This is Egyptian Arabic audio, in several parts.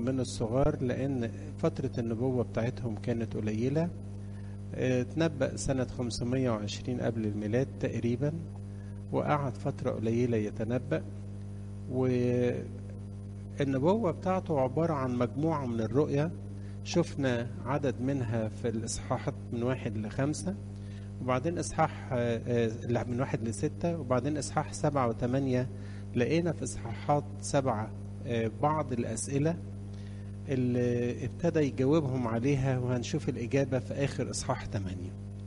من الصغار لأن فترة النبوة بتاعتهم كانت قليلة آه، اتنبأ سنة 520 قبل الميلاد تقريبا وقعد فترة قليلة يتنبأ والنبوة بتاعته عبارة عن مجموعة من الرؤية شفنا عدد منها في الإصحاحات من واحد لخمسة وبعدين إصحاح آه، آه، لا، من واحد لستة وبعدين إصحاح سبعة وثمانية لقينا في إصحاحات سبعة آه، بعض الأسئلة اللي ابتدى يجاوبهم عليها وهنشوف الإجابة في آخر إصحاح 8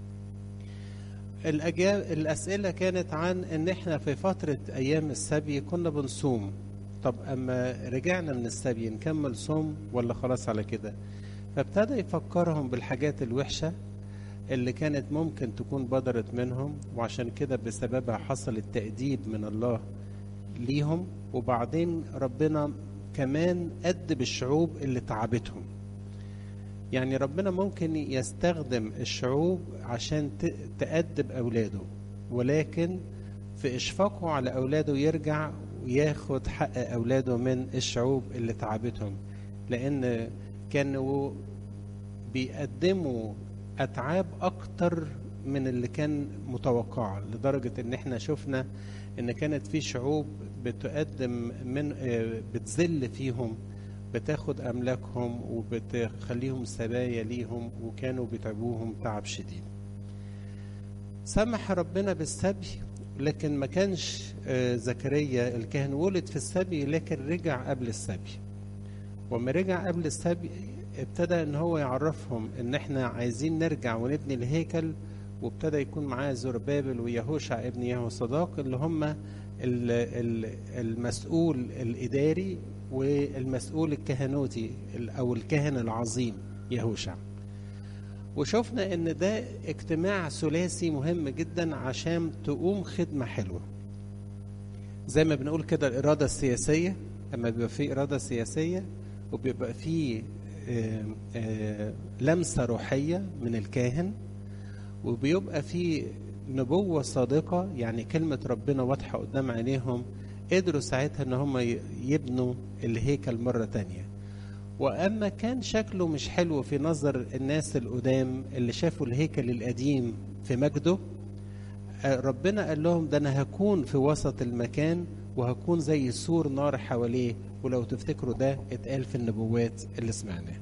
الأجاب الأسئلة كانت عن إن إحنا في فترة أيام السبي كنا بنصوم طب أما رجعنا من السبي نكمل صوم ولا خلاص على كده فابتدى يفكرهم بالحاجات الوحشة اللي كانت ممكن تكون بدرت منهم وعشان كده بسببها حصل التأديب من الله ليهم وبعدين ربنا كمان أدب الشعوب اللي تعبتهم يعني ربنا ممكن يستخدم الشعوب عشان ت- تأدب أولاده ولكن في إشفاقه على أولاده يرجع وياخد حق أولاده من الشعوب اللي تعبتهم لأن كانوا بيقدموا أتعاب أكتر من اللي كان متوقع لدرجة إن إحنا شفنا إن كانت في شعوب بتقدم من آه، بتذل فيهم بتاخد أملاكهم وبتخليهم سبايا ليهم وكانوا بيتعبوهم تعب شديد سمح ربنا بالسبي لكن ما كانش آه، زكريا الكاهن ولد في السبي لكن رجع قبل السبي وما رجع قبل السبي ابتدى ان هو يعرفهم ان احنا عايزين نرجع ونبني الهيكل وابتدى يكون معاه زربابل ويهوشع ابن يهوصداق اللي هم ال- ال- المسؤول الاداري والمسؤول الكهنوتي ال- او الكاهن العظيم يهوشع وشفنا ان ده اجتماع ثلاثي مهم جدا عشان تقوم خدمه حلوه زي ما بنقول كده الاراده السياسيه اما بيبقى في اراده سياسيه وبيبقى في آه، آه، لمسه روحيه من الكاهن وبيبقى في نبوه صادقه يعني كلمه ربنا واضحه قدام عينيهم قدروا ساعتها ان هم ي- يبنوا الهيكل مره تانية واما كان شكله مش حلو في نظر الناس القدام اللي شافوا الهيكل القديم في مجده آه، ربنا قال لهم ده انا هكون في وسط المكان وهكون زي سور نار حواليه ولو تفتكروا ده اتقال في النبوات اللي سمعناها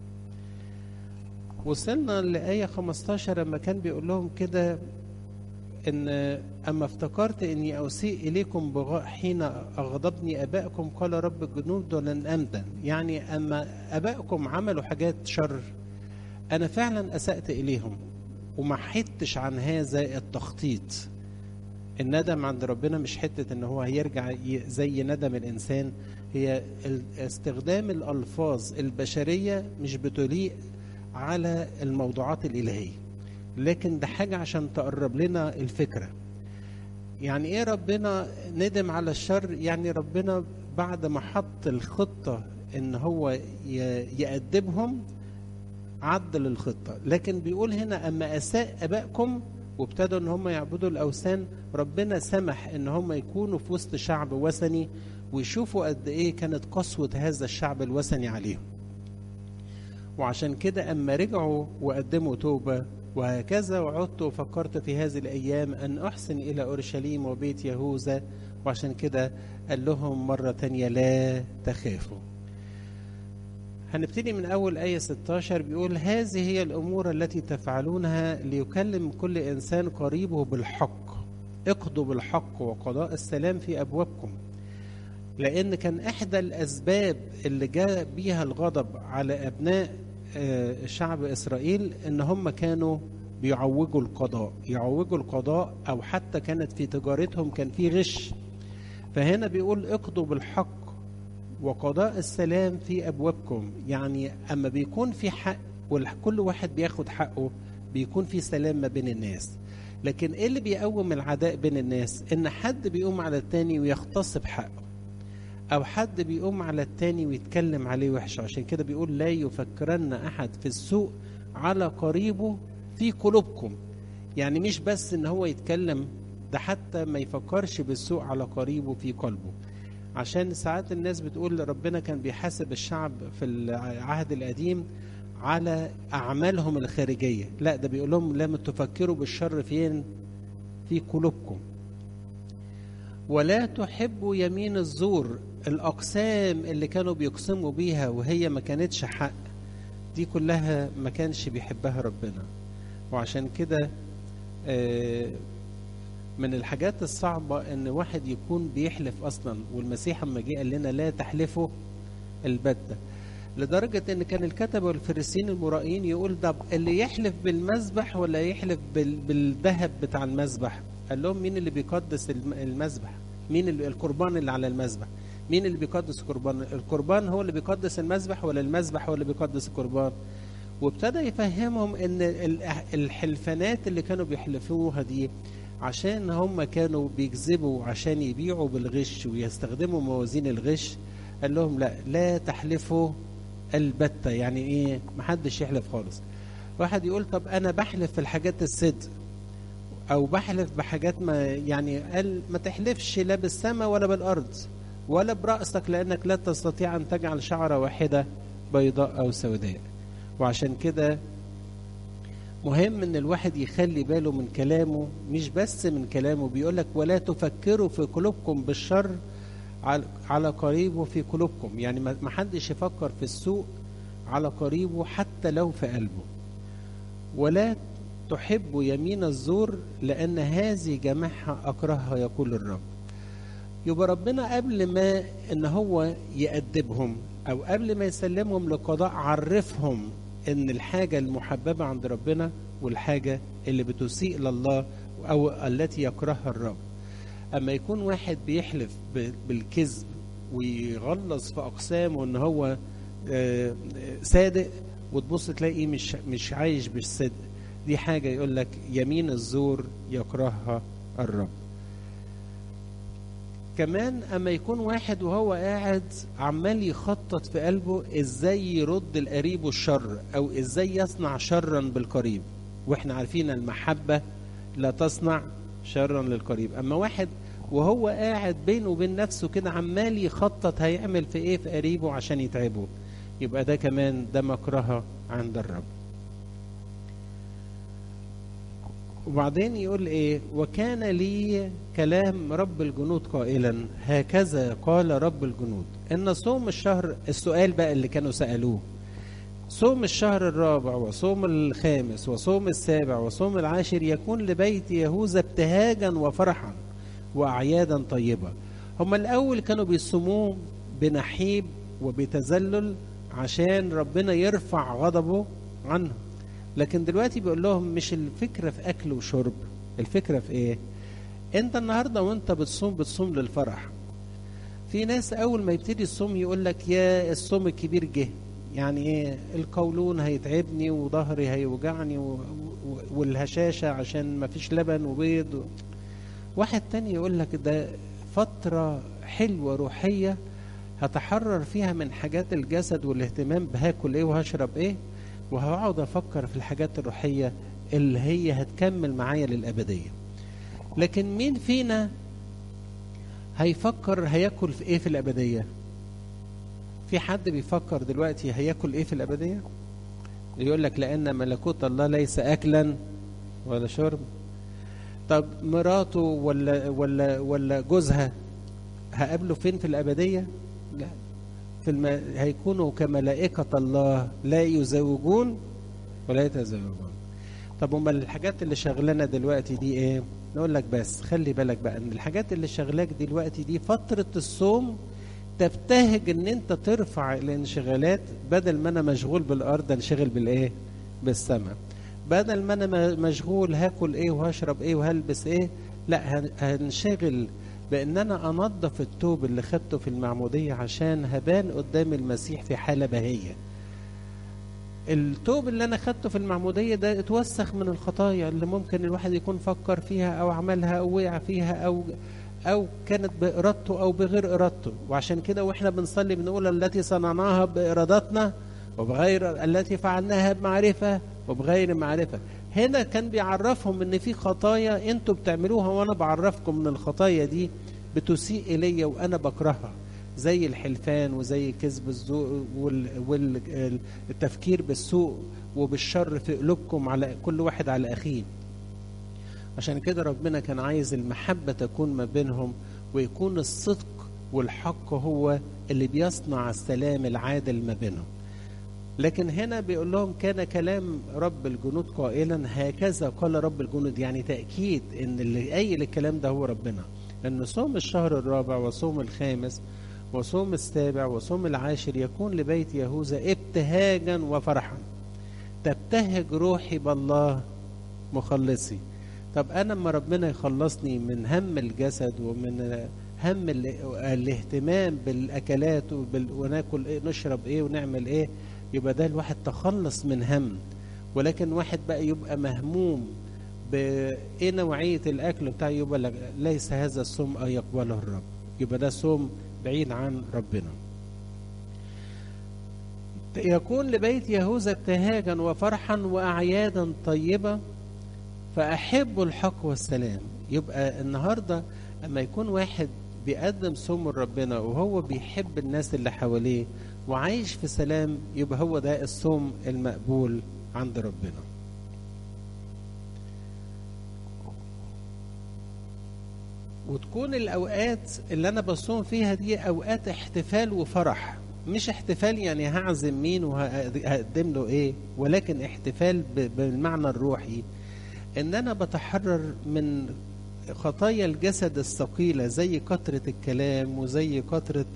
وصلنا لآية 15 لما كان بيقول لهم كده إن أما افتكرت إني أسيء إليكم بغاء حين أغضبني أبائكم قال رب الجنود ولن أمدن يعني أما أبائكم عملوا حاجات شر أنا فعلا أسأت إليهم وما حدتش عن هذا التخطيط الندم عند ربنا مش حتة ان هو هيرجع ي- زي ندم الانسان هي ال- استخدام الالفاظ البشرية مش بتليق على الموضوعات الالهية لكن ده حاجة عشان تقرب لنا الفكرة يعني ايه ربنا ندم على الشر يعني ربنا بعد ما حط الخطة ان هو ي- يأدبهم عدل الخطة لكن بيقول هنا أما أساء أبائكم وابتدوا ان هم يعبدوا الاوثان ربنا سمح ان هم يكونوا في وسط شعب وثني ويشوفوا قد ايه كانت قسوه هذا الشعب الوثني عليهم وعشان كده اما رجعوا وقدموا توبه وهكذا وعدت وفكرت في هذه الايام ان احسن الى اورشليم وبيت يهوذا وعشان كده قال لهم مره تانية لا تخافوا هنبتدي من أول آية 16 بيقول هذه هي الأمور التي تفعلونها ليكلم كل إنسان قريبه بالحق اقضوا بالحق وقضاء السلام في أبوابكم لأن كان إحدى الأسباب اللي جاء بيها الغضب على أبناء آه، شعب إسرائيل إن هم كانوا بيعوجوا القضاء يعوجوا القضاء أو حتى كانت في تجارتهم كان في غش فهنا بيقول اقضوا بالحق وقضاء السلام في ابوابكم يعني اما بيكون في حق وكل واحد بياخد حقه بيكون في سلام ما بين الناس لكن ايه اللي بيقوم العداء بين الناس ان حد بيقوم على التاني ويغتصب حقه او حد بيقوم على التاني ويتكلم عليه وحش عشان كده بيقول لا يفكرن احد في السوء على قريبه في قلوبكم يعني مش بس ان هو يتكلم ده حتى ما يفكرش بالسوء على قريبه في قلبه عشان ساعات الناس بتقول ربنا كان بيحاسب الشعب في العهد القديم على أعمالهم الخارجية لا ده بيقول لهم لم تفكروا بالشر فين في قلوبكم ولا تحبوا يمين الزور الأقسام اللي كانوا بيقسموا بيها وهي ما كانتش حق دي كلها ما كانش بيحبها ربنا وعشان كده من الحاجات الصعبة ان واحد يكون بيحلف اصلا والمسيح اما جه قال لنا لا تحلفوا البتة لدرجة ان كان الكتبة والفريسين المرائين يقول ده اللي يحلف بالمذبح ولا يحلف بالذهب بتاع المذبح قال لهم مين اللي بيقدس المذبح مين اللي القربان اللي على المذبح مين اللي بيقدس القربان القربان هو اللي بيقدس المذبح ولا المذبح هو اللي بيقدس القربان وابتدى يفهمهم ان الحلفانات اللي كانوا بيحلفوها دي عشان هم كانوا بيكذبوا عشان يبيعوا بالغش ويستخدموا موازين الغش قال لهم لا لا تحلفوا البتة يعني ايه محدش يحلف خالص واحد يقول طب انا بحلف في الحاجات الصدق او بحلف بحاجات ما يعني قال ما تحلفش لا بالسماء ولا بالارض ولا برأسك لانك لا تستطيع ان تجعل شعرة واحدة بيضاء او سوداء وعشان كده مهم ان الواحد يخلي باله من كلامه مش بس من كلامه بيقول لك ولا تفكروا في قلوبكم بالشر على قريبه في قلوبكم يعني ما حدش يفكر في السوء على قريبه حتى لو في قلبه ولا تحب يمين الزور لأن هذه جماعها أكرهها يقول الرب يبقى ربنا قبل ما ان هو يأدبهم او قبل ما يسلمهم لقضاء عرفهم ان الحاجة المحببة عند ربنا والحاجة اللي بتسيء لله او التي يكرهها الرب اما يكون واحد بيحلف بالكذب ويغلظ في اقسامه ان هو صادق وتبص تلاقيه مش مش عايش بالصدق دي حاجة يقول لك يمين الزور يكرهها الرب كمان اما يكون واحد وهو قاعد عمال يخطط في قلبه ازاي يرد القريب الشر او ازاي يصنع شرا بالقريب واحنا عارفين المحبة لا تصنع شرا للقريب اما واحد وهو قاعد بينه وبين نفسه كده عمال يخطط هيعمل في ايه في قريبه عشان يتعبه يبقى ده كمان ده مكرهة عند الرب وبعدين يقول ايه وكان لي كلام رب الجنود قائلا هكذا قال رب الجنود ان صوم الشهر السؤال بقى اللي كانوا سألوه صوم الشهر الرابع وصوم الخامس وصوم السابع وصوم العاشر يكون لبيت يهوذا ابتهاجا وفرحا وأعيادا طيبة هم الأول كانوا بيصوموه بنحيب وبتذلل عشان ربنا يرفع غضبه عنهم لكن دلوقتي بيقول لهم مش الفكرة في أكل وشرب الفكرة في إيه أنت النهاردة وأنت بتصوم بتصوم للفرح في ناس أول ما يبتدي الصوم يقول لك يا الصوم الكبير جه يعني إيه القولون هيتعبني وظهري هيوجعني و... و... والهشاشة عشان ما فيش لبن وبيض و... واحد تاني يقول لك ده فترة حلوة روحية هتحرر فيها من حاجات الجسد والاهتمام بهاكل ايه وهشرب ايه وهقعد افكر في الحاجات الروحية اللي هي هتكمل معايا للأبدية لكن مين فينا هيفكر هياكل في ايه في الأبدية في حد بيفكر دلوقتي هياكل ايه في الأبدية يقول لك لأن ملكوت الله ليس أكلا ولا شرب طب مراته ولا ولا ولا جوزها هقابله فين في الأبدية لا في الم... هيكونوا كملائكة الله لا يزوجون ولا يتزوجون طب امال الحاجات اللي شغلنا دلوقتي دي ايه نقول لك بس خلي بالك بقى ان الحاجات اللي شغلاك دلوقتي دي فترة الصوم تبتهج ان انت ترفع الانشغالات بدل ما انا مشغول بالارض انشغل بالايه بالسماء بدل ما انا مشغول هاكل ايه وهشرب ايه وهلبس ايه لا هنشغل بان انا انظف التوب اللي خدته في المعموديه عشان هبان قدام المسيح في حاله بهيه التوب اللي انا خدته في المعموديه ده اتوسخ من الخطايا اللي ممكن الواحد يكون فكر فيها او عملها او وقع فيها او او كانت بارادته او بغير ارادته وعشان كده واحنا بنصلي بنقول التي صنعناها بارادتنا وبغير التي فعلناها بمعرفه وبغير معرفه هنا كان بيعرفهم ان في خطايا انتوا بتعملوها وانا بعرفكم ان الخطايا دي بتسيء الي وانا بكرهها زي الحلفان وزي كذب الذوق والتفكير بالسوء وبالشر في قلوبكم على كل واحد على اخيه عشان كده ربنا كان عايز المحبة تكون ما بينهم ويكون الصدق والحق هو اللي بيصنع السلام العادل ما بينهم لكن هنا بيقول لهم كان كلام رب الجنود قائلا هكذا قال رب الجنود يعني تأكيد ان اللي قايل الكلام ده هو ربنا لأن صوم الشهر الرابع وصوم الخامس وصوم السابع وصوم العاشر يكون لبيت يهوذا ابتهاجا وفرحا تبتهج روحي بالله مخلصي طب انا لما ربنا يخلصني من هم الجسد ومن هم الاهتمام بالاكلات وبال... وناكل ايه نشرب ايه ونعمل ايه يبقى ده الواحد تخلص من هم ولكن واحد بقى يبقى مهموم بايه نوعيه الاكل بتاعه يبقى ليس هذا الصوم ان يقبله الرب يبقى ده صوم بعيد عن ربنا يكون لبيت يهوذا ابتهاجا وفرحا واعيادا طيبه فأحب الحق والسلام يبقى النهاردة أما يكون واحد بيقدم صوم لربنا وهو بيحب الناس اللي حواليه وعايش في سلام يبقى هو ده الصوم المقبول عند ربنا وتكون الأوقات اللي أنا بصوم فيها دي أوقات احتفال وفرح مش احتفال يعني هعزم مين وهقدم له ايه ولكن احتفال بالمعنى الروحي ان انا بتحرر من خطايا الجسد الثقيلة زي كثرة الكلام وزي كثرة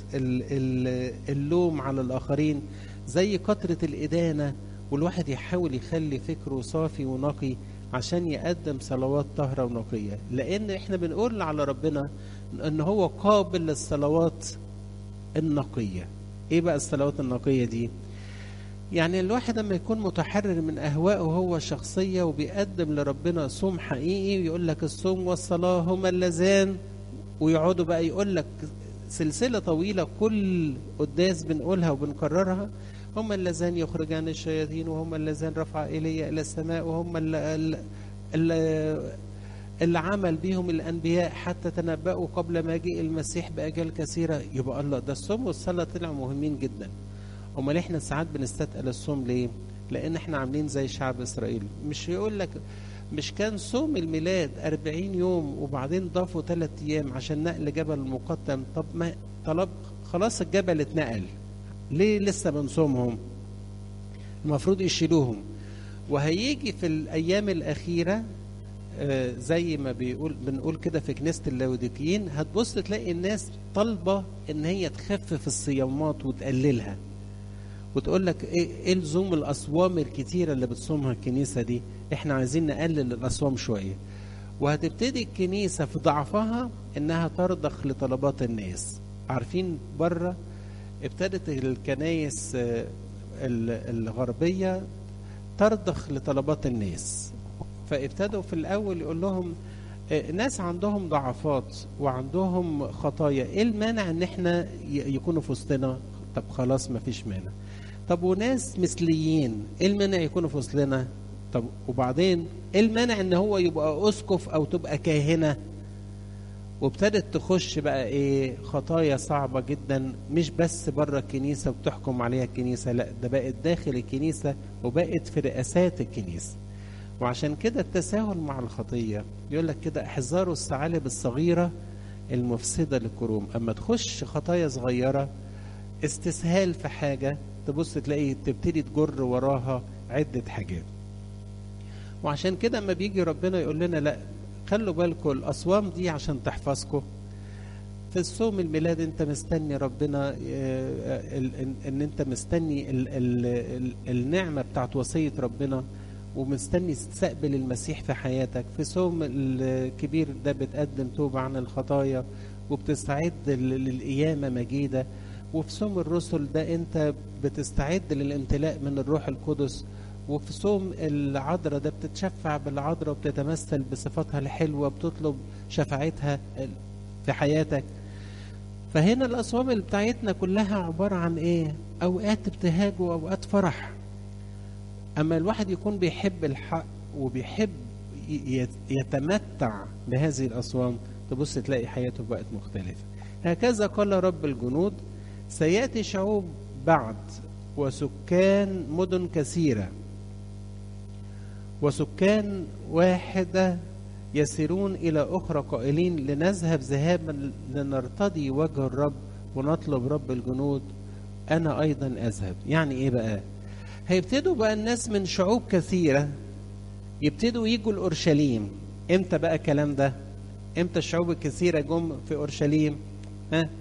اللوم على الآخرين زي كثرة الإدانة والواحد يحاول يخلي فكره صافي ونقي عشان يقدم صلوات طاهرة ونقية لأن احنا بنقول على ربنا ان هو قابل للصلوات النقية ايه بقى الصلوات النقية دي يعني الواحد لما يكون متحرر من أهوائه هو الشخصية وبيقدم لربنا صوم حقيقي ويقول لك الصوم والصلاة هما اللذان ويقعدوا بقى يقول لك سلسلة طويلة كل قداس بنقولها وبنكررها هما اللذان يخرجان الشياطين وهما اللذان رفع إلي إلى السماء وهما اللي, اللي, اللي عمل بيهم الأنبياء حتى تنبأوا قبل ما جاء المسيح بأجال كثيرة يبقى الله ده الصوم والصلاة طلعوا مهمين جدا امال احنا ساعات بنستثقل الصوم ليه لان احنا عاملين زي شعب اسرائيل مش يقول لك مش كان صوم الميلاد 40 يوم وبعدين ضافوا ثلاث ايام عشان نقل جبل المقدم طب ما طلب خلاص الجبل اتنقل ليه لسه بنصومهم المفروض يشيلوهم وهيجي في الايام الاخيره آه زي ما بيقول بنقول كده في كنيسه اللاوديكيين هتبص تلاقي الناس طالبه ان هي تخفف الصيامات وتقللها وتقول لك ايه ايه لزوم الاصوام الكتيره اللي بتصومها الكنيسه دي احنا عايزين نقلل الاصوام شويه وهتبتدي الكنيسه في ضعفها انها ترضخ لطلبات الناس عارفين بره ابتدت الكنايس الغربيه ترضخ لطلبات الناس فابتدوا في الاول يقول لهم ناس عندهم ضعفات وعندهم خطايا ايه المانع ان احنا يكونوا في وسطنا طب خلاص ما فيش مانع طب وناس مثليين ايه المانع يكونوا في وسطنا طب وبعدين ايه المانع ان هو يبقى اسقف او تبقى كاهنه وابتدت تخش بقى ايه خطايا صعبة جدا مش بس بره الكنيسة وتحكم عليها الكنيسة لا ده بقت داخل الكنيسة وبقت في رئاسات الكنيسة وعشان كده التساهل مع الخطية يقول لك كده احذروا الثعالب الصغيرة المفسدة للكروم اما تخش خطايا صغيرة استسهال في حاجة تبص تلاقي تبتدي تجر وراها عدة حاجات وعشان كده اما بيجي ربنا يقول لنا لا خلوا بالكم الاصوام دي عشان تحفظكم في الصوم الميلاد انت مستني ربنا ان انت مستني ال ال ال النعمه بتاعت وصيه ربنا ومستني تستقبل المسيح في حياتك في صوم الكبير ده بتقدم توبه عن الخطايا وبتستعد للقيامه مجيده وفي صوم الرسل ده انت بتستعد للامتلاء من الروح القدس وفي صوم العذراء ده بتتشفع بالعذراء وبتتمثل بصفاتها الحلوه بتطلب شفاعتها في حياتك فهنا الاصوام اللي بتاعتنا كلها عباره عن ايه اوقات ابتهاج واوقات فرح اما الواحد يكون بيحب الحق وبيحب يتمتع بهذه الاصوام تبص تلاقي حياته بقت مختلفه هكذا قال رب الجنود سيأتي شعوب بعد وسكان مدن كثيرة وسكان واحدة يسيرون إلى أخرى قائلين لنذهب ذهابا لنرتضي وجه الرب ونطلب رب الجنود أنا أيضا أذهب يعني إيه بقى هيبتدوا بقى الناس من شعوب كثيرة يبتدوا يجوا لأورشليم إمتى بقى الكلام ده إمتى الشعوب الكثيرة جم في أورشليم ها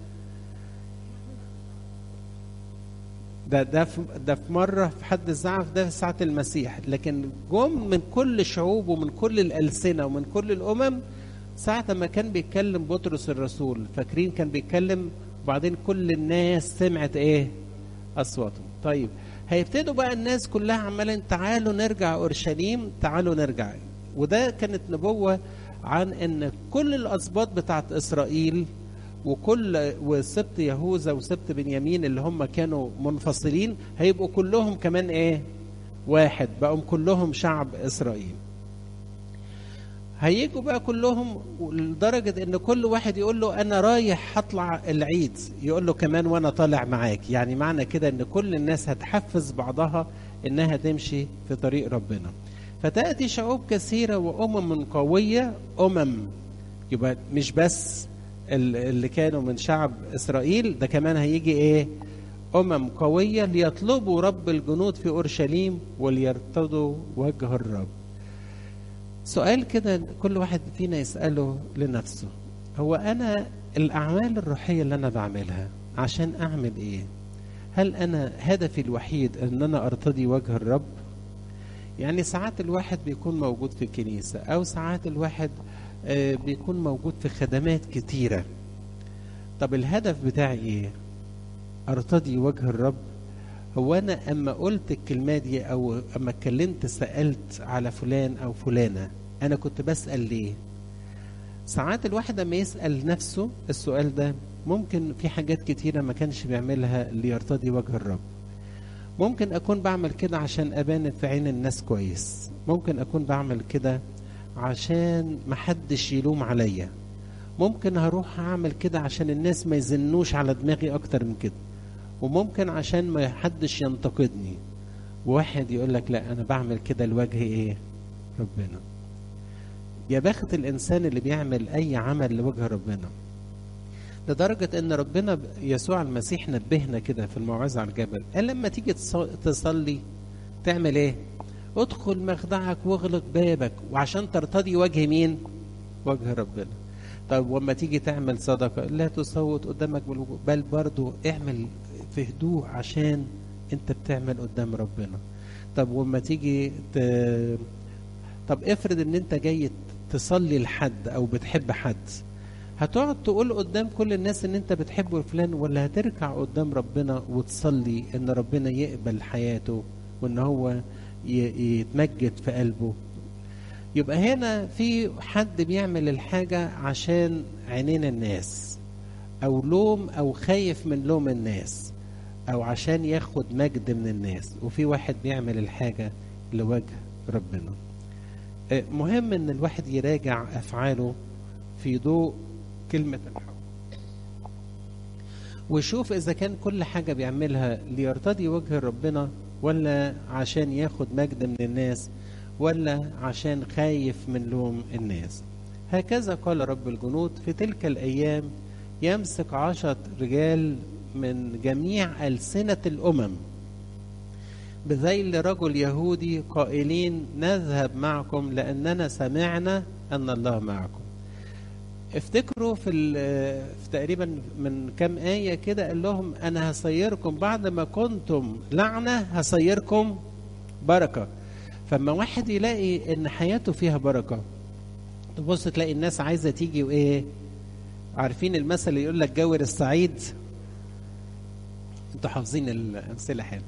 ده ده في ده في مره في حد الزعف ده في ساعه المسيح لكن جم من كل الشعوب ومن كل الالسنه ومن كل الامم ساعه ما كان بيتكلم بطرس الرسول فاكرين كان بيتكلم وبعدين كل الناس سمعت ايه اصواتهم طيب هيبتدوا بقى الناس كلها عماله تعالوا نرجع اورشليم تعالوا نرجع وده كانت نبوه عن ان كل الاسباط بتاعت اسرائيل وكل وسبط يهوذا وسبط بنيامين اللي هم كانوا منفصلين هيبقوا كلهم كمان ايه واحد بقوا كلهم شعب اسرائيل هيجوا بقى كلهم لدرجة ان كل واحد يقول له انا رايح هطلع العيد يقول له كمان وانا طالع معاك يعني معنى كده ان كل الناس هتحفز بعضها انها تمشي في طريق ربنا فتأتي شعوب كثيرة وأمم قوية أمم يبقى مش بس اللي كانوا من شعب اسرائيل ده كمان هيجي ايه امم قويه ليطلبوا رب الجنود في اورشليم وليرتضوا وجه الرب سؤال كده كل واحد فينا يساله لنفسه هو انا الاعمال الروحيه اللي انا بعملها عشان اعمل ايه هل انا هدفي الوحيد ان انا ارتضي وجه الرب يعني ساعات الواحد بيكون موجود في الكنيسه او ساعات الواحد بيكون موجود في خدمات كتيرة طب الهدف بتاعي ايه ارتضي وجه الرب هو انا اما قلت الكلمة دي او اما اتكلمت سألت على فلان او فلانة انا كنت بسأل ليه ساعات الواحد اما يسأل نفسه السؤال ده ممكن في حاجات كتيرة ما كانش بيعملها ليرتضي وجه الرب ممكن اكون بعمل كده عشان ابان في عين الناس كويس ممكن اكون بعمل كده عشان محدش يلوم عليا ممكن هروح اعمل كده عشان الناس ما يزنوش على دماغي اكتر من كده وممكن عشان ما حدش ينتقدني واحد يقول لك لا انا بعمل كده لوجه ايه ربنا يا بخت الانسان اللي بيعمل اي عمل لوجه ربنا لدرجة ان ربنا يسوع المسيح نبهنا كده في الموعظة على الجبل قال لما تيجي تصلي تعمل ايه ادخل مخدعك واغلق بابك وعشان ترتضي وجه مين وجه ربنا طب وما تيجي تعمل صدقة لا تصوت قدامك بالوجوه بل برضو اعمل في هدوء عشان انت بتعمل قدام ربنا طب وما تيجي ت... طب افرض ان انت جاي تصلي لحد او بتحب حد هتقعد تقول قدام كل الناس ان انت بتحب فلان ولا هتركع قدام ربنا وتصلي ان ربنا يقبل حياته وان هو يتمجد في قلبه يبقى هنا في حد بيعمل الحاجة عشان عينين الناس أو لوم أو خايف من لوم الناس أو عشان ياخد مجد من الناس وفي واحد بيعمل الحاجة لوجه ربنا مهم ان الواحد يراجع افعاله في ضوء كلمة الحق ويشوف اذا كان كل حاجة بيعملها ليرتضي وجه ربنا ولا عشان ياخد مجد من الناس ولا عشان خايف من لوم الناس هكذا قال رب الجنود في تلك الأيام يمسك عشرة رجال من جميع ألسنة الأمم بذيل رجل يهودي قائلين نذهب معكم لأننا سمعنا أن الله معكم افتكروا في, في تقريبا من كام آية كده قال لهم أنا هصيركم بعد ما كنتم لعنة هصيركم بركة فما واحد يلاقي إن حياته فيها بركة تبص تلاقي الناس عايزة تيجي وإيه عارفين المثل اللي يقول لك جاور السعيد انتوا حافظين الأمثلة حلو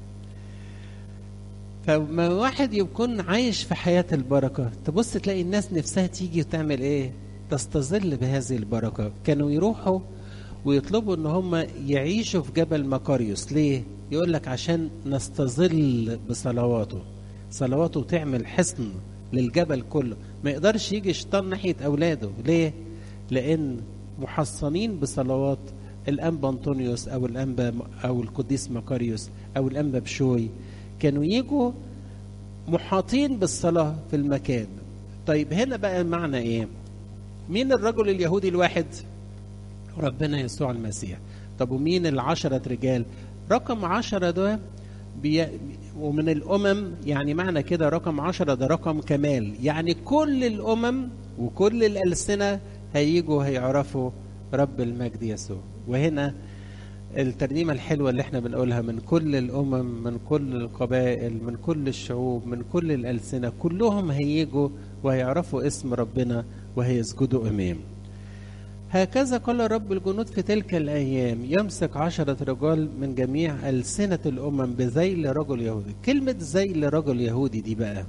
فما واحد يكون عايش في حياة البركة تبص تلاقي الناس نفسها تيجي وتعمل ايه تستظل بهذه البركة كانوا يروحوا ويطلبوا ان هم يعيشوا في جبل مكاريوس ليه يقول لك عشان نستظل بصلواته صلواته تعمل حصن للجبل كله ما يقدرش يجي شيطان ناحية اولاده ليه لان محصنين بصلوات الانبا انطونيوس او الانبا او القديس مكاريوس او الانبا بشوي كانوا يجوا محاطين بالصلاه في المكان طيب هنا بقى المعنى ايه مين الرجل اليهودي الواحد ربنا يسوع المسيح طب ومين العشرة رجال رقم عشرة ده بي... ومن الأمم يعني معنى كده رقم عشرة ده رقم كمال يعني كل الأمم وكل الألسنة هيجوا هيعرفوا رب المجد يسوع وهنا الترنيمة الحلوة اللي احنا بنقولها من كل الأمم من كل القبائل من كل الشعوب من كل الألسنة كلهم هيجوا وهيعرفوا اسم ربنا وهيسجدوا أمامه هكذا قال رب الجنود في تلك الأيام يمسك عشرة رجال من جميع ألسنة الأمم بذيل رجل يهودي كلمة ذيل رجل يهودي دي بقى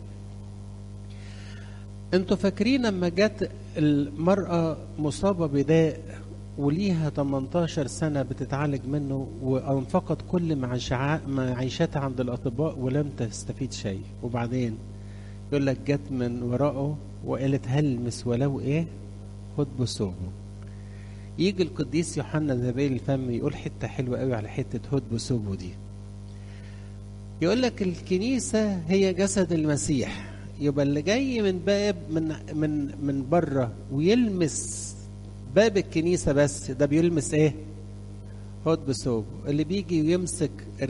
انتوا فاكرين لما جت المرأة مصابة بداء وليها 18 سنة بتتعالج منه وأنفقت كل معيشتها عند الأطباء ولم تستفيد شيء وبعدين يقول لك جت من وراءه وقالت هلمس ولو إيه خد بثوبه يجي القديس يوحنا ذبيل الفم يقول حته حلوه قوي على حته هد بثوبه دي يقول لك الكنيسه هي جسد المسيح يبقى اللي جاي من باب من من من بره ويلمس باب الكنيسه بس ده بيلمس ايه؟ هد بثوبه اللي بيجي ويمسك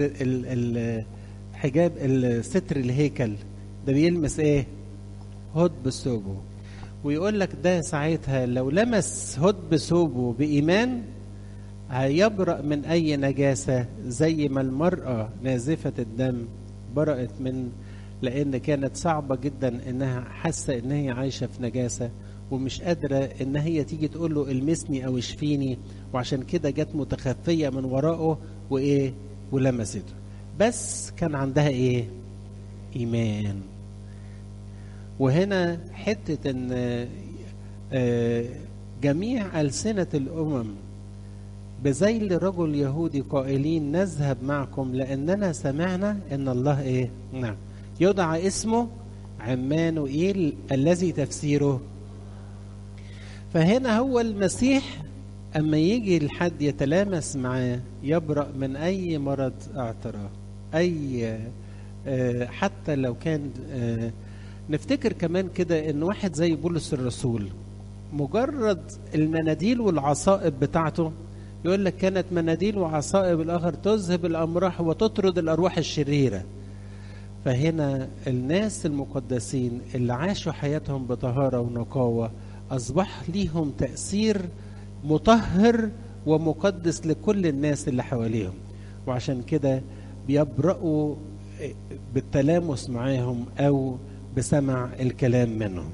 الحجاب الستر الهيكل ده بيلمس ايه؟ هد بثوبه ويقول لك ده ساعتها لو لمس هد بثوبه بإيمان هيبرأ من أي نجاسة زي ما المرأة نازفة الدم برأت من لأن كانت صعبة جدا إنها حاسة إن هي عايشة في نجاسة ومش قادرة إن هي تيجي تقول له المسني أو اشفيني وعشان كده جت متخفية من وراءه وإيه ولمسته بس كان عندها إيه إيمان وهنا حتة ان جميع ألسنة الأمم بذيل رجل يهودي قائلين نذهب معكم لأننا سمعنا أن الله إيه نعم يدعى اسمه عمانوئيل الذي تفسيره فهنا هو المسيح أما يجي الحد يتلامس معاه يبرأ من أي مرض اعتراه أي حتى لو كان نفتكر كمان كده ان واحد زي بولس الرسول مجرد المناديل والعصائب بتاعته يقول لك كانت مناديل وعصائب الاخر تذهب الامراح وتطرد الارواح الشريره فهنا الناس المقدسين اللي عاشوا حياتهم بطهاره ونقاوه اصبح ليهم تاثير مطهر ومقدس لكل الناس اللي حواليهم وعشان كده بيبرأوا بالتلامس معاهم او بسمع الكلام منهم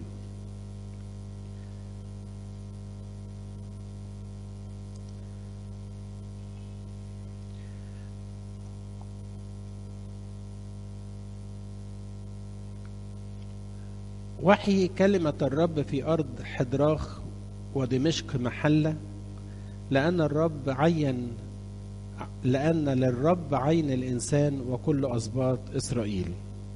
وحي كلمة الرب في أرض حدراخ ودمشق محلة لأن الرب عين لأن للرب عين الإنسان وكل أسباط إسرائيل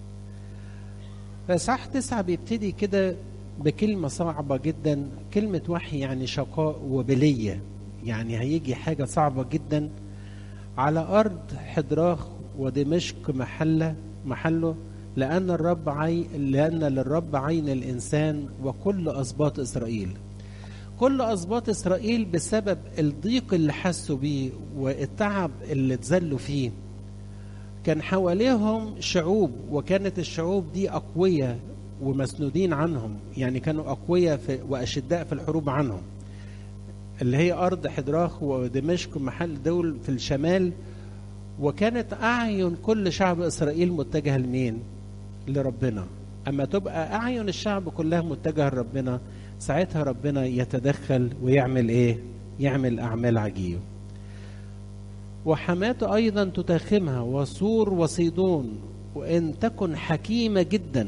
فإصحاح تسعة بيبتدي كده بكلمة صعبة جدا كلمة وحي يعني شقاء وبلية يعني هيجي حاجة صعبة جدا على أرض حدراخ ودمشق محلة محله لأن الرب عين لأن للرب عين الإنسان وكل أسباط إسرائيل كل أسباط إسرائيل بسبب الضيق اللي حسوا بيه والتعب اللي اتذلوا فيه كان حواليهم شعوب وكانت الشعوب دي أقوياء ومسنودين عنهم يعني كانوا أقوياء في وأشداء في الحروب عنهم اللي هي أرض حدراخ ودمشق محل دول في الشمال وكانت أعين كل شعب إسرائيل متجهة لمين؟ لربنا أما تبقى أعين الشعب كلها متجهة لربنا ساعتها ربنا يتدخل ويعمل إيه؟ يعمل أعمال عجيبة وحماته أيضا تتاخمها وصور وصيدون وإن تكن حكيمة جدا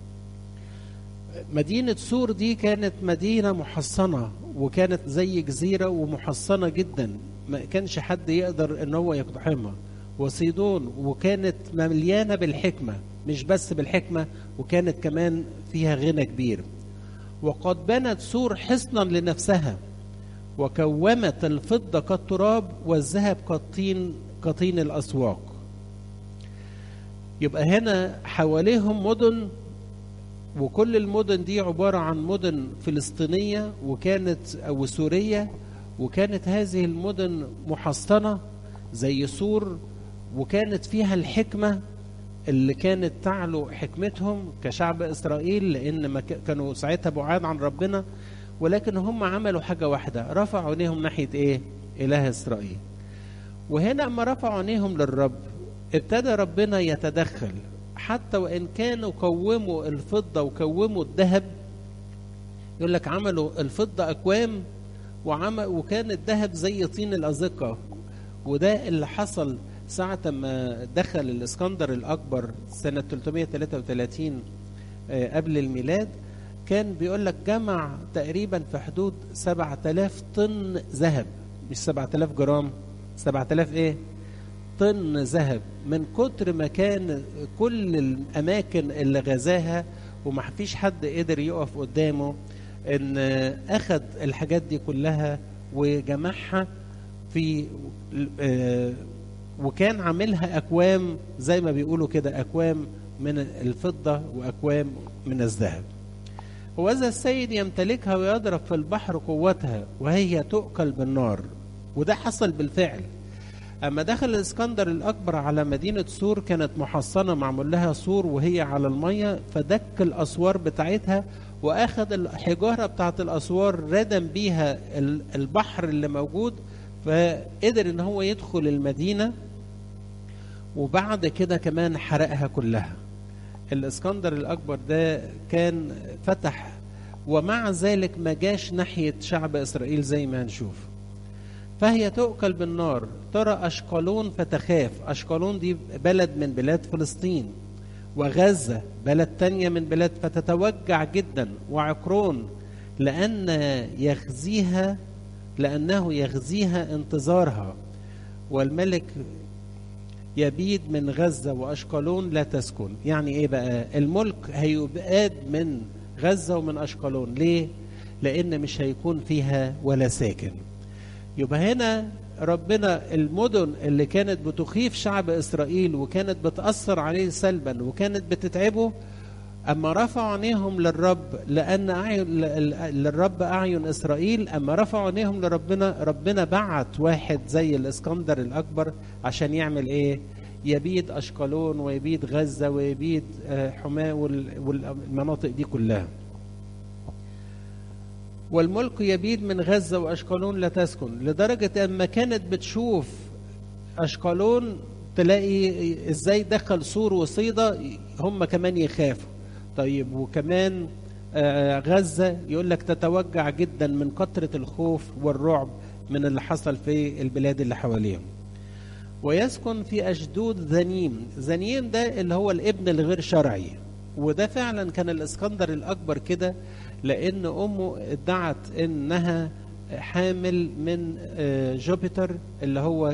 مدينة سور دي كانت مدينة محصنة وكانت زي جزيرة ومحصنة جدا ما كانش حد يقدر ان هو يقتحمها وصيدون وكانت مليانة بالحكمة مش بس بالحكمة وكانت كمان فيها غنى كبير وقد بنت سور حصنا لنفسها وكومت الفضة كالتراب والذهب كالطين كطين الأسواق يبقى هنا حواليهم مدن وكل المدن دي عبارة عن مدن فلسطينية وكانت أو سورية وكانت هذه المدن محصنة زي سور وكانت فيها الحكمة اللي كانت تعلو حكمتهم كشعب إسرائيل لأن ما كانوا ساعتها بعاد عن ربنا ولكن هم عملوا حاجة واحدة رفعوا عينيهم ناحية إيه؟ إله إسرائيل وهنا أما رفعوا عينيهم للرب ابتدى ربنا يتدخل حتى وإن كانوا كوموا الفضة وكوموا الذهب يقول لك عملوا الفضة أكوام وعمل وكان الذهب زي طين الأزقة وده اللي حصل ساعة ما دخل الإسكندر الأكبر سنة 333 قبل الميلاد كان بيقول لك جمع تقريبا في حدود 7000 طن ذهب مش 7000 جرام 7000 ايه طن ذهب من كتر ما كان كل الاماكن اللي غزاها وما فيش حد قدر يقف قدامه ان اخذ الحاجات دي كلها وجمعها في وكان عاملها اكوام زي ما بيقولوا كده اكوام من الفضه واكوام من الذهب وذا السيد يمتلكها ويضرب في البحر قوتها وهي تؤكل بالنار وده حصل بالفعل أما دخل الإسكندر الأكبر على مدينة سور كانت محصنة معمول لها سور وهي على المية فدك الأسوار بتاعتها وأخذ الحجارة بتاعت الأسوار ردم بيها البحر اللي موجود فقدر إن هو يدخل المدينة وبعد كده كمان حرقها كلها الاسكندر الاكبر ده كان فتح ومع ذلك ما جاش ناحيه شعب اسرائيل زي ما هنشوف فهي تؤكل بالنار ترى اشقلون فتخاف اشقلون دي بلد من بلاد فلسطين وغزة بلد تانية من بلاد فتتوجع جدا وعقرون لأن يخزيها لأنه يخزيها انتظارها والملك يبيد من غزة وأشقلون لا تسكن يعني إيه بقى الملك هيباد من غزة ومن أشقلون ليه لأن مش هيكون فيها ولا ساكن يبقى هنا ربنا المدن اللي كانت بتخيف شعب إسرائيل وكانت بتأثر عليه سلبا وكانت بتتعبه أما رفعوا عينيهم للرب لأن أعين للرب أعين إسرائيل أما رفعوا عينيهم لربنا ربنا بعت واحد زي الإسكندر الأكبر عشان يعمل إيه؟ يبيد أشقلون ويبيد غزة ويبيد حماة والمناطق دي كلها والملك يبيد من غزة وأشقلون لا تسكن لدرجة أما كانت بتشوف أشقلون تلاقي إزاي دخل سور وصيدا هم كمان يخافوا طيب وكمان غزة يقول لك تتوجع جدا من كثرة الخوف والرعب من اللي حصل في البلاد اللي حواليهم ويسكن في أشدود ذنيم ذنيم ده اللي هو الابن الغير شرعي وده فعلا كان الاسكندر الأكبر كده لأن أمه ادعت إنها حامل من جوبيتر اللي هو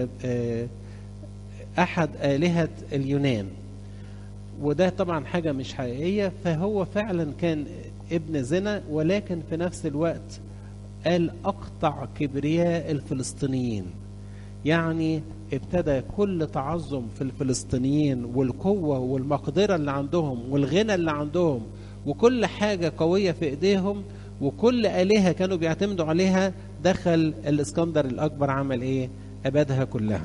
أحد آلهة اليونان وده طبعا حاجة مش حقيقية فهو فعلا كان ابن زنا ولكن في نفس الوقت قال أقطع كبرياء الفلسطينيين يعني ابتدى كل تعظم في الفلسطينيين والقوة والمقدرة اللي عندهم والغنى اللي عندهم وكل حاجة قوية في ايديهم وكل آلهة كانوا بيعتمدوا عليها دخل الاسكندر الأكبر عمل ايه أبادها كلها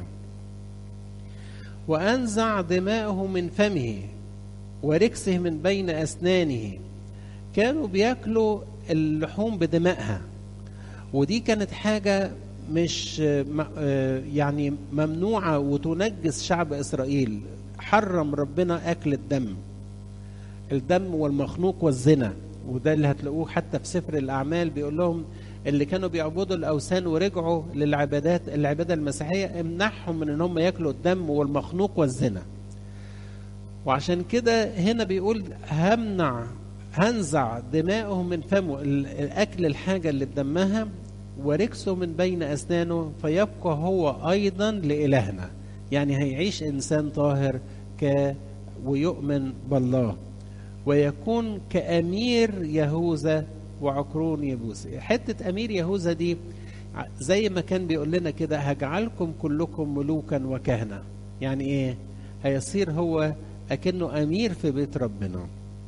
وأنزع دماءه من فمه وركسه من بين أسنانه كانوا بياكلوا اللحوم بدمائها ودي كانت حاجة مش يعني ممنوعة وتنجس شعب إسرائيل حرم ربنا أكل الدم الدم والمخنوق والزنا وده اللي هتلاقوه حتى في سفر الأعمال بيقول لهم اللي كانوا بيعبدوا الأوثان ورجعوا للعبادات العبادة المسيحية امنعهم من ان هم ياكلوا الدم والمخنوق والزنا وعشان كده هنا بيقول همنع هنزع دماءهم من فمه الأكل الحاجة اللي بدمها وركسه من بين أسنانه فيبقى هو أيضا لإلهنا يعني هيعيش إنسان طاهر ك ويؤمن بالله ويكون كأمير يهوذا وعكرون يبوس حتة أمير يهوذا دي زي ما كان بيقول لنا كده هجعلكم كلكم ملوكا وكهنة يعني ايه هيصير هو أكنه أمير في بيت ربنا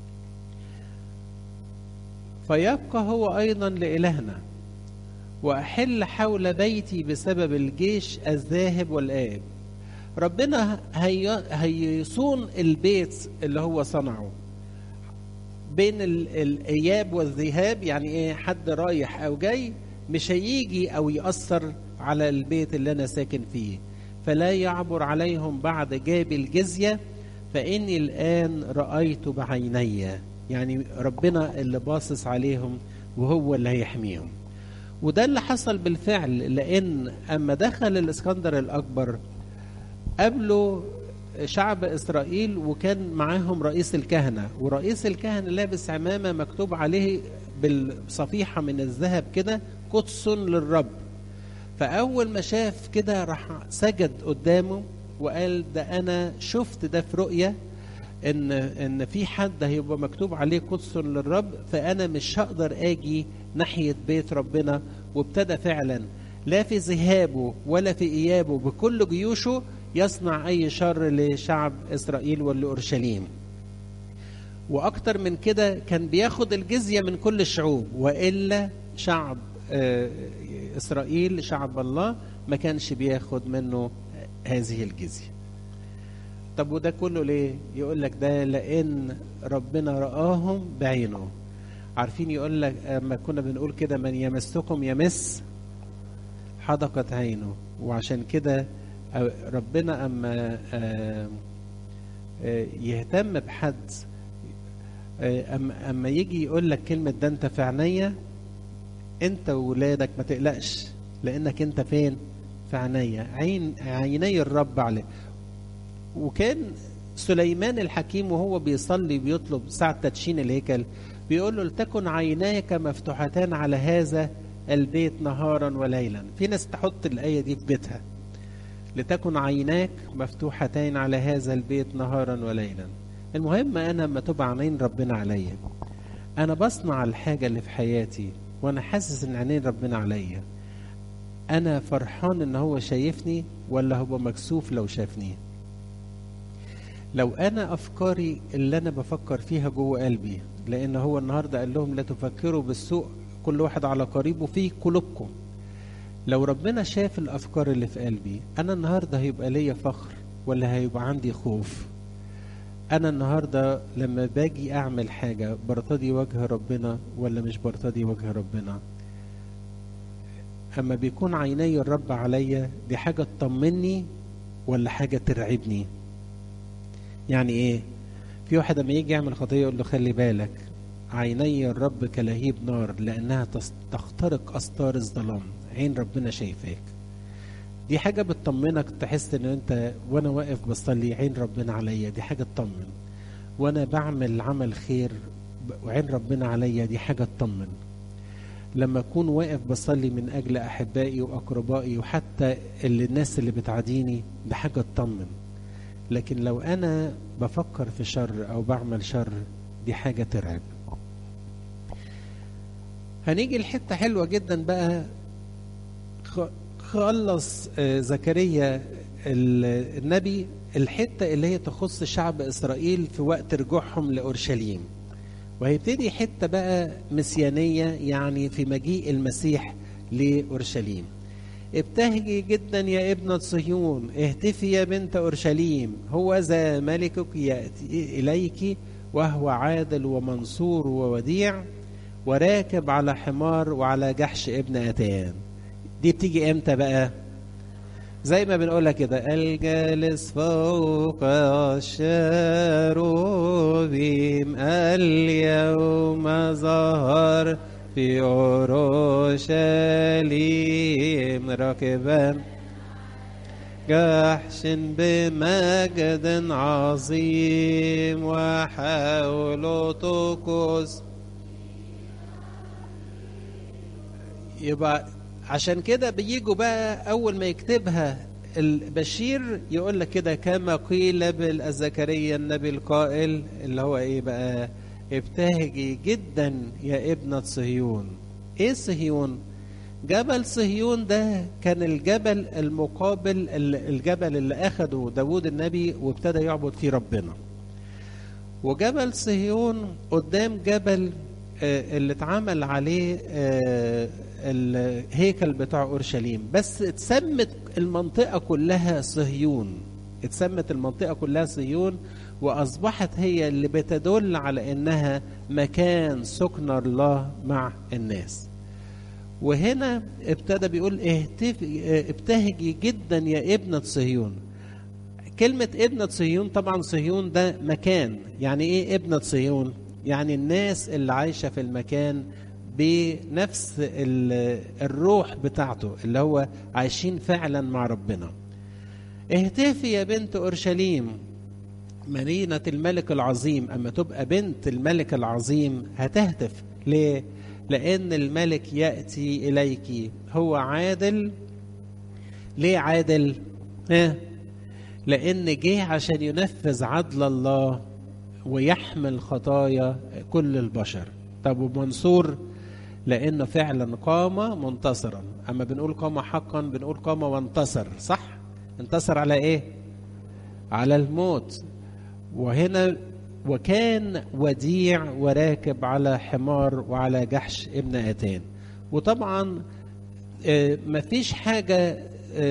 فيبقى هو أيضا لإلهنا وأحل حول بيتي بسبب الجيش الذاهب والآب ربنا هي... هيصون البيت اللي هو صنعه بين ال... الإياب والذهاب يعني إيه حد رايح أو جاي مش هيجي أو يأثر على البيت اللي أنا ساكن فيه فلا يعبر عليهم بعد جاب الجزية فإني الآن رأيت بعيني يعني ربنا اللي باصص عليهم وهو اللي هيحميهم وده اللي حصل بالفعل لأن أما دخل الإسكندر الأكبر قابله شعب إسرائيل وكان معاهم رئيس الكهنة ورئيس الكهنة لابس عمامة مكتوب عليه بالصفيحة من الذهب كده قدس للرب فأول ما شاف كده راح سجد قدامه وقال ده أنا شفت ده في رؤية ان ان في حد هيبقى مكتوب عليه قدس للرب فانا مش هقدر اجي ناحيه بيت ربنا وابتدى فعلا لا في ذهابه ولا في ايابه بكل جيوشه يصنع اي شر لشعب اسرائيل ولأورشليم واكتر من كده كان بياخد الجزيه من كل الشعوب والا شعب اسرائيل شعب الله ما كانش بياخد منه هذه الجزيه طب وده كله ليه؟ يقول لك ده لأن ربنا رآهم بعينه. عارفين يقول لك اما كنا بنقول كده من يمسكم يمس حدقت عينه وعشان كده ربنا اما يهتم بحد اما اما يجي يقول لك كلمه ده انت في عينيا انت وولادك ما تقلقش لانك انت فين؟ في عينيا عين عيني الرب عليه وكان سليمان الحكيم وهو بيصلي بيطلب ساعة تدشين الهيكل بيقول له لتكن عيناك مفتوحتان على هذا البيت نهارا وليلا في ناس تحط الآية دي في بيتها لتكن عيناك مفتوحتين على هذا البيت نهارا وليلا المهم أنا لما تبقى عينين ربنا عليا أنا بصنع الحاجة اللي في حياتي وأنا حاسس إن عينين ربنا عليا أنا فرحان إن هو شايفني ولا هو مكسوف لو شافني لو انا افكاري اللي انا بفكر فيها جوه قلبي لان هو النهارده قال لهم لا تفكروا بالسوء كل واحد على قريبه في قلوبكم لو ربنا شاف الافكار اللي في قلبي انا النهارده هيبقى ليا فخر ولا هيبقى عندي خوف انا النهارده لما باجي اعمل حاجه برتضي وجه ربنا ولا مش برتضي وجه ربنا اما بيكون عيني الرب عليا دي حاجه تطمني ولا حاجه ترعبني يعني ايه في واحد لما يجي يعمل خطيه يقول له خلي بالك عيني الرب كلهيب نار لانها تخترق استار الظلام عين ربنا شايفاك دي حاجه بتطمنك تحس ان انت وانا واقف بصلي عين ربنا عليا دي حاجه تطمن وانا بعمل عمل خير وعين ربنا عليا دي حاجه تطمن لما اكون واقف بصلي من اجل احبائي واقربائي وحتى اللي الناس اللي بتعاديني دي حاجه تطمن لكن لو انا بفكر في شر او بعمل شر دي حاجه ترعب هنيجي لحته حلوه جدا بقى خلص زكريا النبي الحته اللي هي تخص شعب اسرائيل في وقت رجوعهم لاورشليم وهيبتدي حته بقى مسيانيه يعني في مجيء المسيح لاورشليم ابتهجي جدا يا ابنة صهيون اهتفي يا بنت أورشليم هو ذا ملكك يأتي إليك وهو عادل ومنصور ووديع وراكب على حمار وعلى جحش ابن أتان دي بتيجي امتى بقى زي ما بنقولها كده الجالس فوق الشاروبيم اليوم ظهر في أورشليم راكبا جحش بمجد عظيم وحوله طقوس يبقى عشان كده بيجوا بقى أول ما يكتبها البشير يقول لك كده كما قيل بالزكريا النبي القائل اللي هو ايه بقى ابتهجي جدا يا ابنة صهيون ايه صهيون جبل صهيون ده كان الجبل المقابل الجبل اللي اخده داود النبي وابتدى يعبد فيه ربنا وجبل صهيون قدام جبل اللي اتعمل عليه الهيكل بتاع اورشليم بس اتسمت المنطقه كلها صهيون اتسمت المنطقه كلها صهيون واصبحت هي اللي بتدل على انها مكان سكن الله مع الناس وهنا ابتدى بيقول اهتف ابتهجي جدا يا ابنة صهيون كلمة ابنة صهيون طبعا صهيون ده مكان يعني ايه ابنة صهيون يعني الناس اللي عايشة في المكان بنفس الروح بتاعته اللي هو عايشين فعلا مع ربنا اهتفي يا بنت اورشليم مدينة الملك العظيم اما تبقى بنت الملك العظيم هتهتف ليه لان الملك ياتي اليك هو عادل ليه عادل ها لان جه عشان ينفذ عدل الله ويحمل خطايا كل البشر طب ومنصور لانه فعلا قام منتصرا اما بنقول قام حقا بنقول قام وانتصر صح انتصر على ايه على الموت وهنا وكان وديع وراكب على حمار وعلى جحش ابن اتان وطبعا مفيش حاجه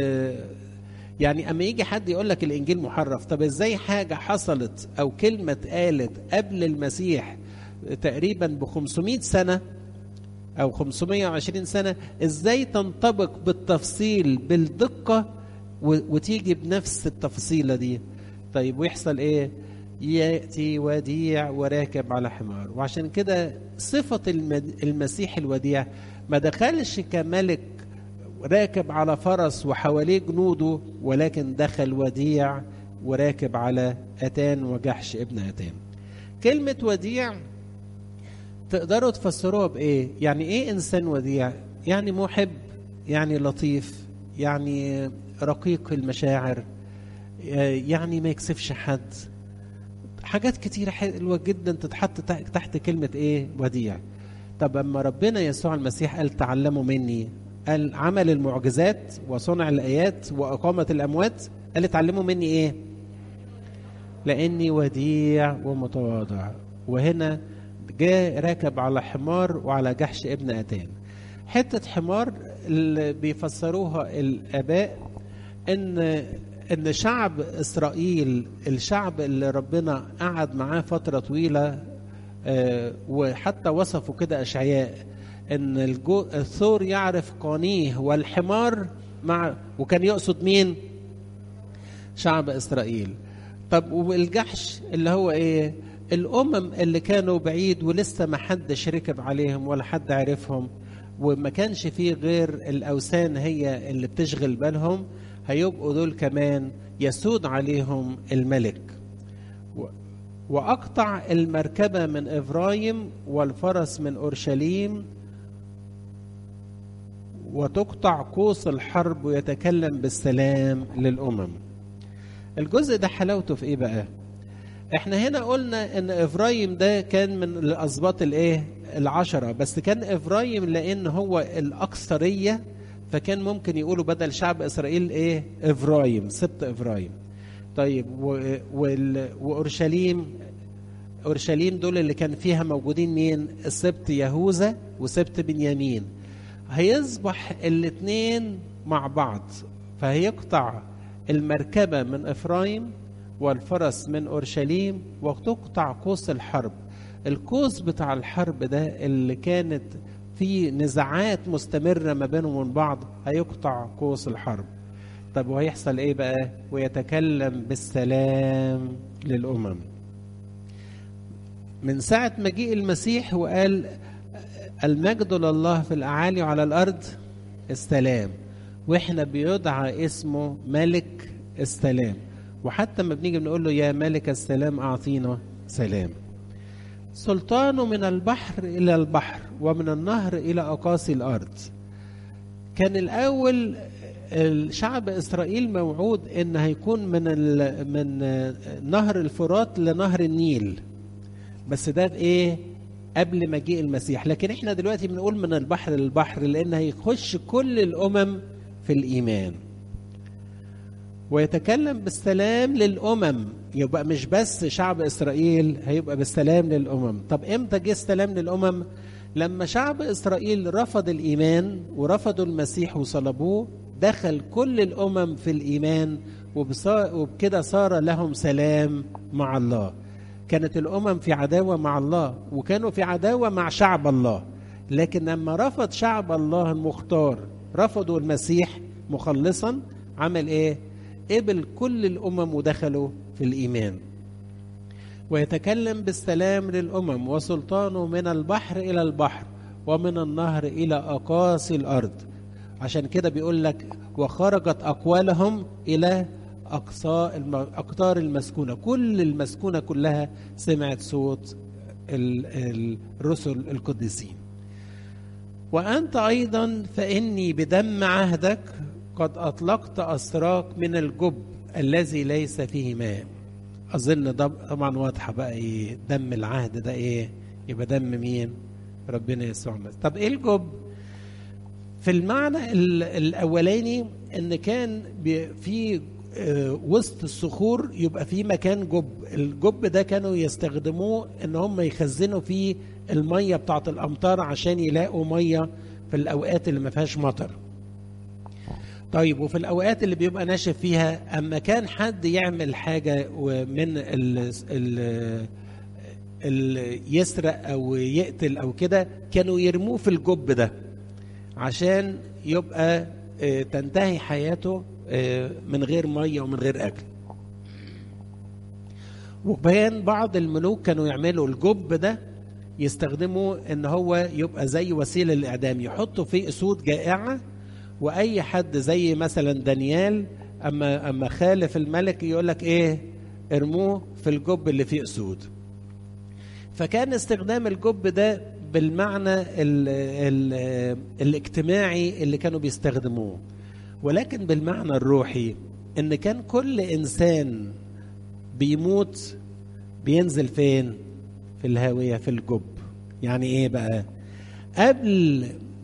يعني اما يجي حد يقول لك الانجيل محرف طب ازاي حاجه حصلت او كلمه اتقالت قبل المسيح تقريبا ب 500 سنه او 520 سنه ازاي تنطبق بالتفصيل بالدقه وتيجي بنفس التفصيله دي طيب ويحصل ايه ياتي وديع وراكب على حمار وعشان كده صفه المسيح الوديع ما دخلش كملك راكب على فرس وحواليه جنوده ولكن دخل وديع وراكب على اتان وجحش ابن اتان كلمه وديع تقدروا تفسروها بايه يعني ايه انسان وديع يعني محب يعني لطيف يعني رقيق المشاعر يعني ما يكسفش حد حاجات كتيرة حلوة جدا تتحط تحت كلمة ايه وديع طب اما ربنا يسوع المسيح قال تعلموا مني قال عمل المعجزات وصنع الايات واقامة الاموات قال اتعلموا مني ايه لاني وديع ومتواضع وهنا جاء راكب على حمار وعلى جحش ابن اتان حتة حمار اللي بيفسروها الاباء ان ان شعب اسرائيل الشعب اللي ربنا قعد معاه فتره طويله آه وحتى وصفوا كده اشعياء ان الجو الثور يعرف قانيه والحمار مع وكان يقصد مين شعب اسرائيل طب والجحش اللي هو ايه الامم اللي كانوا بعيد ولسه ما حدش ركب عليهم ولا حد عرفهم وما كانش فيه غير الاوثان هي اللي بتشغل بالهم هيبقوا دول كمان يسود عليهم الملك واقطع المركبه من افرايم والفرس من اورشليم وتقطع قوس الحرب ويتكلم بالسلام للامم الجزء ده حلاوته في ايه بقى احنا هنا قلنا ان افرايم ده كان من الاسباط الايه العشره بس كان افرايم لان هو الاكثريه فكان ممكن يقولوا بدل شعب اسرائيل ايه افرايم سبط افرايم طيب و... وال... واورشليم اورشليم دول اللي كان فيها موجودين مين السبط يهوذا وسبط بنيامين هيصبح الاثنين مع بعض فهيقطع المركبه من افرايم والفرس من اورشليم وتقطع قوس الحرب القوس بتاع الحرب ده اللي كانت في نزاعات مستمرة ما بينهم وبين بعض هيقطع قوس الحرب طب وهيحصل ايه بقى ويتكلم بالسلام للأمم من ساعة مجيء المسيح وقال المجد لله في الأعالي وعلى الأرض السلام واحنا بيدعى اسمه ملك السلام وحتى ما بنيجي بنقول له يا ملك السلام أعطينا سلام سلطانه من البحر إلى البحر ومن النهر إلى أقاصي الأرض كان الأول الشعب إسرائيل موعود إن هيكون من من نهر الفرات لنهر النيل بس ده في ايه قبل مجيء المسيح لكن احنا دلوقتي بنقول من البحر للبحر لان هيخش كل الامم في الايمان ويتكلم بالسلام للامم يبقى مش بس شعب اسرائيل هيبقى بالسلام للامم طب امتى جه السلام للامم لما شعب اسرائيل رفض الايمان ورفضوا المسيح وصلبوه دخل كل الامم في الايمان وبكده صار لهم سلام مع الله كانت الامم في عداوه مع الله وكانوا في عداوه مع شعب الله لكن لما رفض شعب الله المختار رفضوا المسيح مخلصا عمل ايه قبل كل الامم ودخلوا في الايمان ويتكلم بالسلام للامم وسلطانه من البحر الى البحر ومن النهر الى اقاصي الارض عشان كده بيقول لك وخرجت اقوالهم الى اقصى الاقطار المسكونه كل المسكونه كلها سمعت صوت الرسل القديسين وانت ايضا فاني بدم عهدك قد اطلقت اسراك من الجب الذي ليس فيه ماء اظن ده طبعا واضحه بقى ايه دم العهد ده ايه يبقى دم مين ربنا يسوع طب ايه الجب في المعنى الاولاني ان كان في وسط الصخور يبقى في مكان جب الجب ده كانوا يستخدموه ان هم يخزنوا فيه الميه بتاعه الامطار عشان يلاقوا ميه في الاوقات اللي ما فيهاش مطر طيب وفي الاوقات اللي بيبقى ناشف فيها اما كان حد يعمل حاجه من ال ال ال يسرق او يقتل او كده كانوا يرموه في الجب ده عشان يبقى تنتهي حياته من غير ميه ومن غير اكل وكان بعض الملوك كانوا يعملوا الجب ده يستخدموا ان هو يبقى زي وسيله للاعدام يحطوا فيه اسود جائعه واي حد زي مثلا دانيال اما اما خالف الملك يقول لك ايه ارموه في الجب اللي فيه اسود فكان استخدام الجب ده بالمعنى ال ال الاجتماعي اللي كانوا بيستخدموه ولكن بالمعنى الروحي ان كان كل انسان بيموت بينزل فين في الهاويه في الجب يعني ايه بقى قبل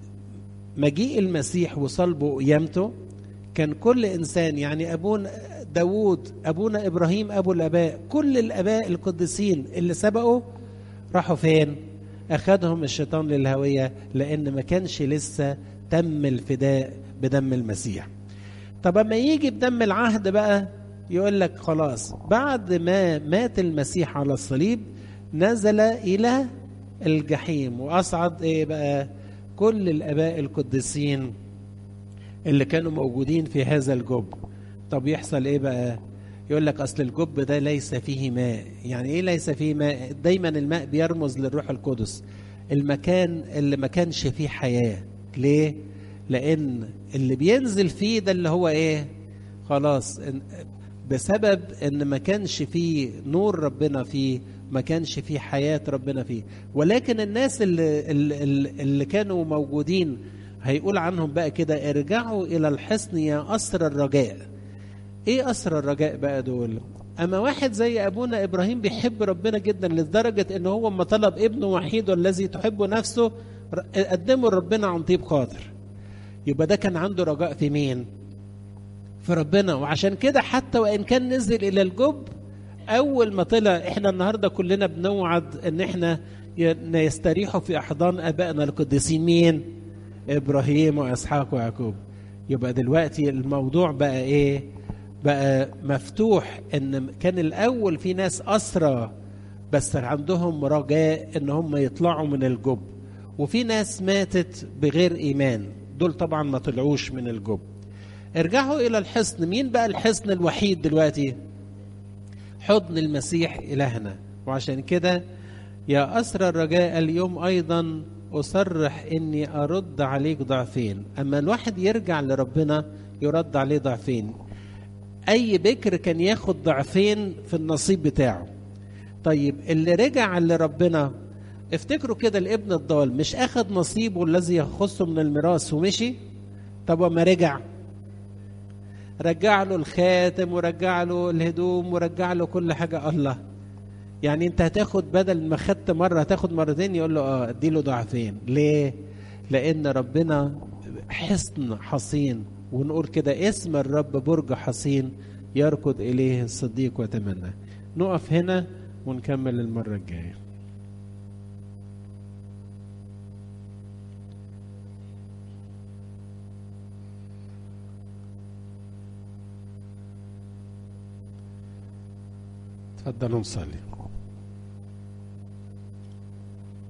مجيء المسيح وصلبه وقيامته كان كل انسان يعني ابونا داوود ابونا ابراهيم ابو الاباء كل الاباء القديسين اللي سبقوا راحوا فين اخذهم الشيطان للهويه لان ما كانش لسه تم الفداء بدم المسيح طب اما يجي بدم العهد بقى يقول لك خلاص بعد ما مات المسيح على الصليب نزل الى الجحيم واصعد ايه بقى كل الاباء القديسين اللي كانوا موجودين في هذا الجب طب يحصل ايه بقى يقول لك اصل الجب ده ليس فيه ماء يعني ايه ليس فيه ماء دايما الماء بيرمز للروح القدس المكان اللي ما كانش فيه حياه ليه لان اللي بينزل فيه ده اللي هو ايه خلاص بسبب ان ما كانش فيه نور ربنا فيه ما كانش فيه حياة ربنا فيه ولكن الناس اللي, اللي, اللي كانوا موجودين هيقول عنهم بقى كده ارجعوا إلى الحصن يا أسر الرجاء ايه أسر الرجاء بقى دول أما واحد زي أبونا إبراهيم بيحب ربنا جدا لدرجة إن هو لما طلب ابنه وحيد الذي تحب نفسه قدمه لربنا عن طيب خاطر يبقى ده كان عنده رجاء في مين في ربنا وعشان كده حتى وإن كان نزل إلى الجب اول ما طلع احنا النهارده كلنا بنوعد ان احنا يستريحوا في احضان ابائنا القديسين مين ابراهيم واسحاق ويعقوب يبقى دلوقتي الموضوع بقى ايه بقى مفتوح ان كان الاول في ناس اسرى بس عندهم رجاء ان هم يطلعوا من الجب وفي ناس ماتت بغير ايمان دول طبعا ما طلعوش من الجب ارجعوا الى الحصن مين بقى الحصن الوحيد دلوقتي حضن المسيح إلهنا وعشان كده يا أسرى الرجاء اليوم أيضا أصرح إني أرد عليك ضعفين أما الواحد يرجع لربنا يرد عليه ضعفين أي بكر كان ياخد ضعفين في النصيب بتاعه طيب اللي رجع لربنا افتكروا كده الابن الضال مش أخد نصيبه الذي يخصه من الميراث ومشي طب وما رجع رجع له الخاتم ورجع له الهدوم ورجع له كل حاجة الله يعني انت هتاخد بدل ما خدت مره هتاخد مرتين يقول له اه اديله ضعفين ليه لان ربنا حصن حصين ونقول كده اسم الرب برج حصين يركض اليه الصديق ويتمنى نقف هنا ونكمل المره الجايه تفضلوا نصلي